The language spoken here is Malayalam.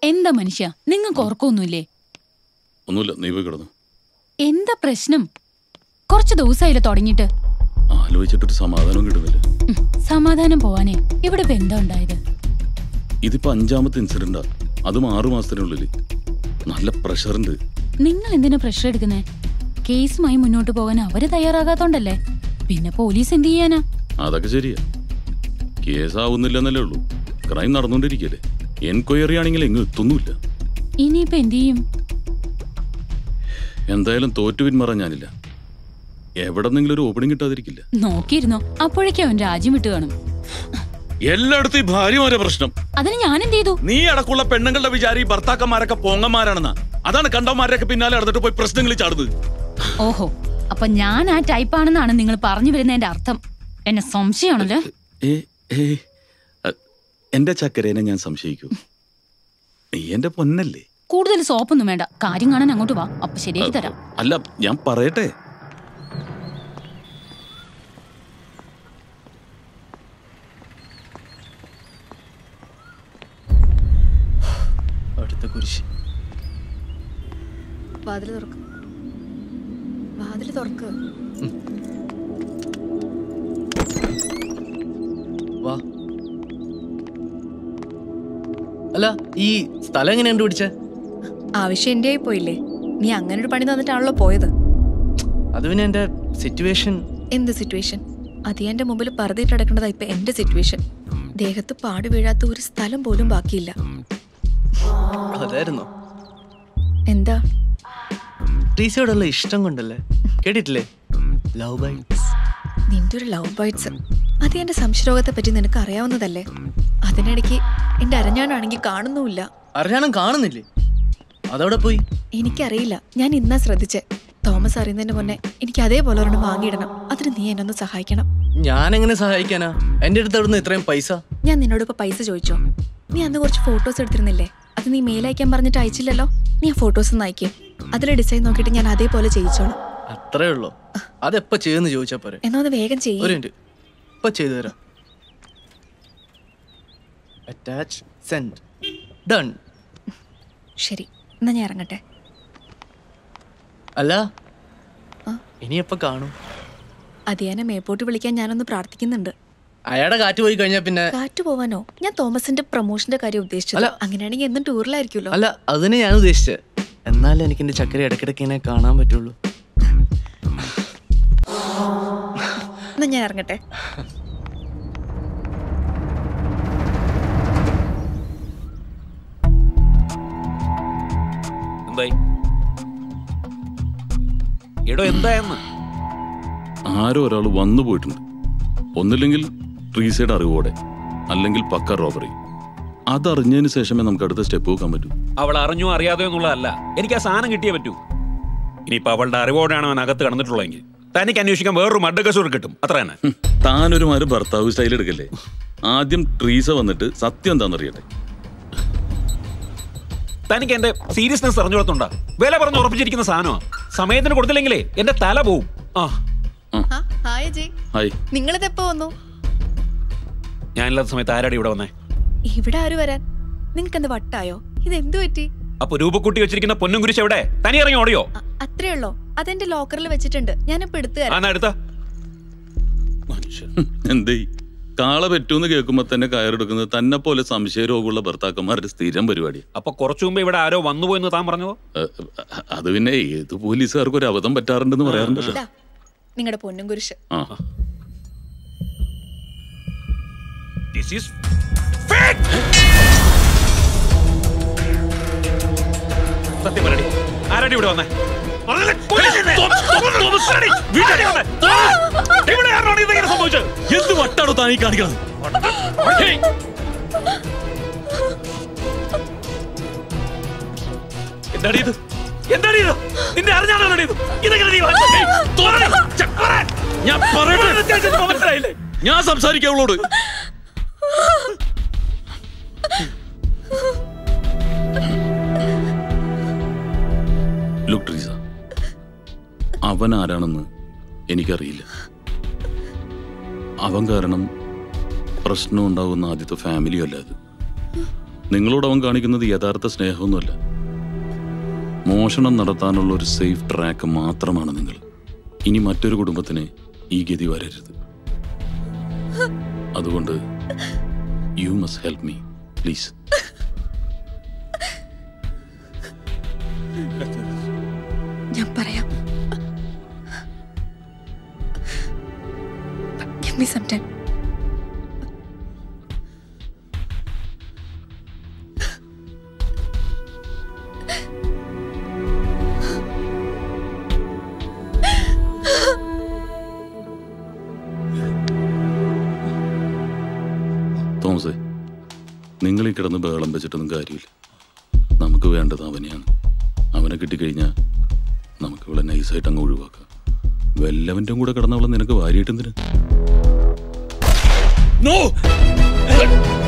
എന്താ മനുഷ്യ നിങ്ങൾക്ക് ഉറക്കമൊന്നുമില്ലേ ഒന്നുമില്ല നീ പോയി കിടന്നു എന്താ പ്രശ്നം കുറച്ച് ദിവസമായില്ല തുടങ്ങിയിട്ട് ആലോചിച്ചിട്ടൊരു സമാധാനം കിട്ടുന്നില്ല ഉം, സമാധാനം പോവാനേ ഇവിടെ ഇപ്പൊ എന്താ ഉണ്ടായത് ഇതിപ്പോ അഞ്ചാമത്തെ ഇൻസിഡന്റാ അതും ആറു മാസത്തിനുള്ളിൽ നല്ല പ്രഷറുണ്ട് നിങ്ങൾ എന്തിനാ പ്രഷർ എടുക്കുന്നേ കേസുമായി മുന്നോട്ട് പോകാൻ അവര് തയ്യാറാകാത്തോണ്ടല്ലേ പിന്നെ പോലീസ് എന്ത് ചെയ്യാനാ അതൊക്കെ ശരിയാ കേസാവുന്നില്ലെന്നല്ലേ ഉള്ളൂ ക്രൈം നടന്നുകൊണ്ടിരിക്കല്ലേ എൻക്വയറി ആണെങ്കിൽ എങ്ങും എത്തുന്നുമില്ല ഇനിയിപ്പോ എന്ത് ചെയ്യും എന്തായാലും തോറ്റു പിന്മാറാൻ ഞാനില്ല എവിടെന്നെങ്കിലും ഒരു ഓപ്പണിംഗ് കിട്ടാതിരിക്കില്ല നോക്കിയിരുന്നോ അപ്പോഴേക്കും അവൻ രാജ്യം വിട്ട് കാണും എല്ലായിടത്തും ഈ ഭാര്യമാരെ പ്രശ്നം അതിന് ഞാൻ എന്ത് ചെയ്തു നീ അടക്കമുള്ള പെണ്ണുങ്ങളുടെ വിചാരി ഭർത്താക്കന്മാരൊക്കെ പോങ്ങന്മാരാണെന്നാ അതാണ് കണ്ടവന്മാരൊക്കെ പിന്നാലെ നടന്നിട്ട് പോയി പ്രശ്നങ്ങളിൽ ചാടുന്നത് ഓഹോ അപ്പൊ ഞാൻ ആ ടൈപ്പാണെന്നാണ് നിങ്ങൾ പറഞ്ഞു വരുന്നതിന്റെ അർത്ഥം എന്നെ സംശയമാണല്ലോ ഏ ഏ അ, എന്റെ ചക്കരേനെ ഞാൻ സംശയിക്കൂ നീ എന്റെ പൊന്നല്ലേ കൂടുതൽ സോപ്പൊന്നും വേണ്ട കാര്യം കാണാൻ അങ്ങോട്ട് വാ അപ്പൊ ശരിയാക്കി തരാം അല്ല ഞാൻ പറയട്ടെ അടുത്ത കുരിശ് വാതില് തുറക്ക് വാതില് തുറക്ക് വാ അല്ല ഈ സ്ഥലം എങ്ങനെ കണ്ടുപിടിച്ചേ ആവശ്യം എന്റെ ആയി പോയില്ലേ നീ അങ്ങനെ ഒരു പണി തന്നിട്ടാണല്ലോ പോയത് അത് പിന്നെ എന്റെ സിറ്റുവേഷൻ എന്ത് സിറ്റുവേഷൻ അത് എന്റെ മുമ്പിൽ പറതിട്ട് അടക്കേണ്ടതാ ഇപ്പൊ എന്റെ സിറ്റുവേഷൻ ദേഹത്ത് പാട് വീഴാത്ത ഒരു സ്ഥലം പോലും ബാക്കിയില്ല അതായിരുന്നോ എന്താ ട്രീസയോടുള്ള ഇഷ്ടം കൊണ്ടല്ലേ കേട്ടിട്ടില്ലേ ലവ് ബൈറ്റ്സ് നിന്റെ ഒരു ലവ് ബൈറ്റ്സ് അത് എന്റെ സംശയരോഗത്തെ പറ്റി നിനക്ക് അറിയാവുന്നതല്ലേ അതിനിടയ്ക്ക് എന്റെ അരഞ്ഞാണാണെങ്കിൽ കാണുന്നുമില്ല അറിയാനും കാണുന്നില്ലേ അതവിടെ പോയി എനിക്കറിയില്ല ഞാൻ ഇന്നാ ശ്രദ്ധിച്ചേ തോമസ് അറിയുന്നതിന് മുന്നേ എനിക്ക് അതേപോലെ ഒരെണ്ണം വാങ്ങിയിടണം അതിന് നീ എന്നെ ഒന്ന് സഹായിക്കണം ഞാൻ എങ്ങനെ സഹായിക്കാനാ എന്റെ അടുത്ത് അവിടുന്ന് ഇത്രയും പൈസ ഞാൻ നിന്നോട് ഇപ്പൊ പൈസ ചോദിച്ചോ നീ അന്ന് കുറച്ച് ഫോട്ടോസ് എടുത്തിരുന്നില്ലേ അത് നീ മെയിൽ അയക്കാൻ പറഞ്ഞിട്ട് അയച്ചില്ലല്ലോ നീ ആ ഫോട്ടോസ് ഒന്ന് അയക്കേ അതിലെ ഡിസൈൻ നോക്കിയിട്ട് ഞാൻ അതേപോലെ ചെയ്യിച്ചോളാം അത്രേ ഉള്ളൂ അതെപ്പോ ചെയ്യുന്ന ചോദിച്ചാ പോരെ എന്നാ ഒന്ന് വേഗം ഒരു ചെയ്യേ മിനിറ്റ് ഇപ്പൊ ചെയ്തു തരാം അറ്റാച്ച് സെൻഡ് ഡൺ ശരി എന്നാ ഞാൻ ഇറങ്ങട്ടെ അല്ല ആ? ഇനി എപ്പോ കാണും അതിയാനെ മേപ്പോട്ട് വിളിക്കാൻ ഞാനൊന്ന് പ്രാർത്ഥിക്കുന്നുണ്ട് അയാളുടെ കാറ്റ് പോയി കഴിഞ്ഞാ പിന്നെ കാറ്റ് പോവാനോ ഞാൻ തോമസിന്റെ പ്രൊമോഷന്റെ കാര്യം ഉദ്ദേശിച്ചത് അല്ല. അങ്ങനെയാണെങ്കിൽ എന്നും ടൂറിലായിരിക്കുമല്ലോ അല്ല അതിനെ ഞാൻ ഉദ്ദേശിച്ചത് എന്നാലും എനിക്ക് എന്റെ ചക്കര ഇടയ്ക്കിടയ്ക്ക് ഇങ്ങനെ കാണാൻ പറ്റുള്ളൂ എന്നാ ഞാൻ ഇറങ്ങട്ടെ എന്തായി എടോ എന്തായെന്ന് ആരോ ഒരാൾ വന്നു പോയിട്ടുണ്ട് ഒന്നില്ലെങ്കിൽ ട്രീസയുടെ അറിവോടെ അല്ലെങ്കിൽ പക്ക റോബറി അതറിഞ്ഞതിന് ശേഷമേ നമുക്ക് അടുത്ത സ്റ്റെപ്പ് വെക്കാൻ പറ്റൂ അവൾ അറിഞ്ഞോ അറിയാതെയോ എന്നുള്ളതല്ല എനിക്ക് ആ സാധനം കിട്ടിയേ പറ്റൂ ഇനിയിപ്പോ അവളുടെ അറിവോടെയാണ് അവൻ അകത്ത് കടന്നിട്ടുള്ളതെങ്കിൽ തനിക്ക് അന്വേഷിക്കാൻ വേറൊരു മഡ്ഡകസൂർ കിട്ടും അത്ര തന്നെ ഹും, താനൊരു മാര് ഭർത്താവ് സ്റ്റൈൽ എടുക്കല്ലേ ആദ്യം ട്രീസ വന്നിട്ട് സത്യം എന്താണെന്നറിയട്ടെ തനിക്ക് എന്റെ സീരിയസ്നെസ് അറിഞ്ഞോടത്തുണ്ടാ വില പറഞ്ഞ് ഉറപ്പിച്ചിരിക്കുന്ന സാധനമാ സമയത്തിന് കൊടുത്തില്ലെങ്കിലേ എന്റെ തല പോവും ആ ആ, ഹായ് അജയ് ഹായ് നിങ്ങളിത് എപ്പോ വന്നു ഞാനില്ലാത്ത സമയത്ത് ആരാടി ഇവിടെ വന്നേ ഇവിടെ ആര് വരാൻ നിങ്ങൾക്ക് എന്ത് വട്ടായോ ഇത് എന്തു പറ്റി അപ്പൊ രൂപക്കുട്ടി വെച്ചിരിക്കുന്ന പൊന്നും കുരിശ് എവിടെ തനി ഇറങ്ങി ഓടിയോ അ- അത്രേ ഉള്ളോ അതെന്റെ ലോക്കറിൽ വെച്ചിട്ടുണ്ട് ഞാനിപ്പോ എടുത്തു ആ തരാം എന്നാ എടുത്ത ഹും, എന്തേ കാള പറ്റൂന്ന് കേൾക്കുമ്പോ തന്നെ കയറെടുക്കുന്നത് തന്നെ പോലെ സംശയരോഗമുള്ള ഭർത്താക്കന്മാരുടെ സ്ഥിരം പരിപാടി അപ്പൊ കുറച്ചു മുമ്പ് ഇവിടെ ആരോ വന്നുപോയെന്ന് താൻ പറഞ്ഞതോ അത് പിന്നെ ഏത് പോലീസുകാർക്കും ഒരു അബദ്ധം പറ്റാറുണ്ടെന്ന് പറയാറുണ്ടല്ലോ ഇതാ നിങ്ങളുടെ പൊന്നും കുരിശ് ആ This is സത്യം പറയടി ആരാടി ഇവിടെ വന്നേ പറഞ്ഞില്ലേ? കൊല്ലില്ലേ? തോമസ്, തോമസ് ആരാടി? വീട്ടിലാടി വന്നേ? തോമസ്, ഇവിടെ ആരാണ് ഇതെങ്ങനെ സംഭവിച്ചത്? എന്ത് വട്ടാണോ താൻ ഈ കാണിക്കുന്നത് ഹേയ്. എന്താടി ഇത് എന്താടി ഇത് നിന്റെ അറിഞ്ഞാണോ ഇത് ഇതെങ്ങനെ നീ വാങ്ങിച്ചത്? ഹേയ്, തുറന്ന് ചെ- പറ. ഞാൻ പറയട്ടെ വ്യത്യാസം ഇപ്പൊ മനസ്സിലായില്ലേ ഞാൻ സംസാരിക്കാം അവളോട് ലുക്ക് ട്രീസ അവൻ ആരാണെന്ന് എനിക്കറിയില്ല അവൻ കാരണം പ്രശ്നം ഉണ്ടാകുന്ന ആദ്യത്തെ ഫാമിലിയും അല്ല അത് നിങ്ങളോട് അവൻ കാണിക്കുന്നത് യഥാർത്ഥ സ്നേഹമൊന്നുമല്ല മോഷണം നടത്താനുള്ള ഒരു സേഫ് ട്രാക്ക് മാത്രമാണ് നിങ്ങൾ ഇനി മറ്റൊരു കുടുംബത്തിന് ഈ ഗതി വരരുത് അതുകൊണ്ട് you must help me please ഞാൻ പറയാം Give me some time. തോമസേ നിങ്ങൾ ഈ കിടന്ന് ബഹളം വെച്ചിട്ടൊന്നും കാര്യമില്ല നമുക്ക് വേണ്ടത് അവനെയാണ് അവനെ കിട്ടിക്കഴിഞ്ഞാൽ നമുക്ക് ഇവിടെ നൈസായിട്ട് അങ്ങ് ഒഴിവാക്കാം വല്ലവൻ്റെ കൂടെ കിടന്നവളെ നിനക്ക് വാരിയിട്ടെന്തിന് നോ